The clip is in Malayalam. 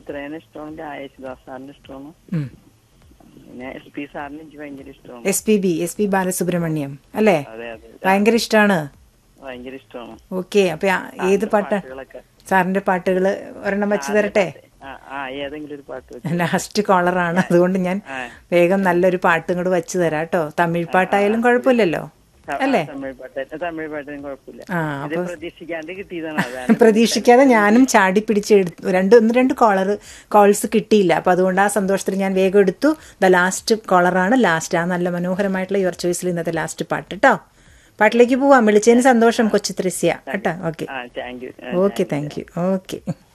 ചിത്രേനെ ഇഷ്ടമാണ് യേശുദാസ് സാറിന് ഇഷ്ടമാണ് ഉം. പിന്നെ എസ് പി സാറിന് എനിക്ക് ഭയങ്കര ഇഷ്ടമാണ് S P B S P Balasubrahmanyam അല്ലേ അതെ അതെ ഭയങ്കര ഇഷ്ടമാണ് ഭയങ്കര ഇഷ്ടമാണ് ഓക്കെ അപ്പൊ ആ- ഏത് പാട്ടാ പാട്ടുകളൊക്കെ സാറിന്റെ പാട്ടുകൾ ഒരെണ്ണം വെച്ച് തരട്ടെ ആ ആ ഏതെങ്കിലും ഒരു പാട്ട് വെച്ച് ലാസ്റ്റ് കോളറാണ് അതുകൊണ്ട് ഞാൻ ആ. വേഗം നല്ലൊരു പാട്ട് ഇങ്ങോട്ട് വെച്ച് തരാം കേട്ടോ തമിഴ് പാട്ടായാലും കുഴപ്പമില്ലല്ലോ ആ, അല്ലേ തമിഴ് പാട്ട് തമിഴ് പാട്ടിനും കുഴപ്പമില്ല ആ ഇത് അപ്പൊ പ്രതീക്ഷിക്കാണ്ട് കിട്ടിയതാണ് അതാണ് പ്രതീക്ഷിക്കാതെ ഞാനും ചാടി പിടിച്ച് എടുത്തു രണ്ട് ഒന്ന് രണ്ട് കോളർ കോൾസ് കിട്ടിയില്ല അപ്പൊ അതുകൊണ്ട് ആ സന്തോഷത്തിൽ ഞാൻ വേഗം എടുത്തു ദ ലാസ്റ്റ് കോളറാണ് ലാസ്റ്റ് ആ നല്ല മനോഹരമായിട്ടുള്ള യുവർ ചോയ്സിൽ ഇന്നത്തെ ലാസ്റ്റ് പാട്ട് കേട്ടോ പാട്ടിലേക്ക് പോവാം വിളിച്ചതിന് സന്തോഷം കൊച്ചു ത്രസ്യ കേട്ടോ ഓക്കെ ആ thank you okay thank you okay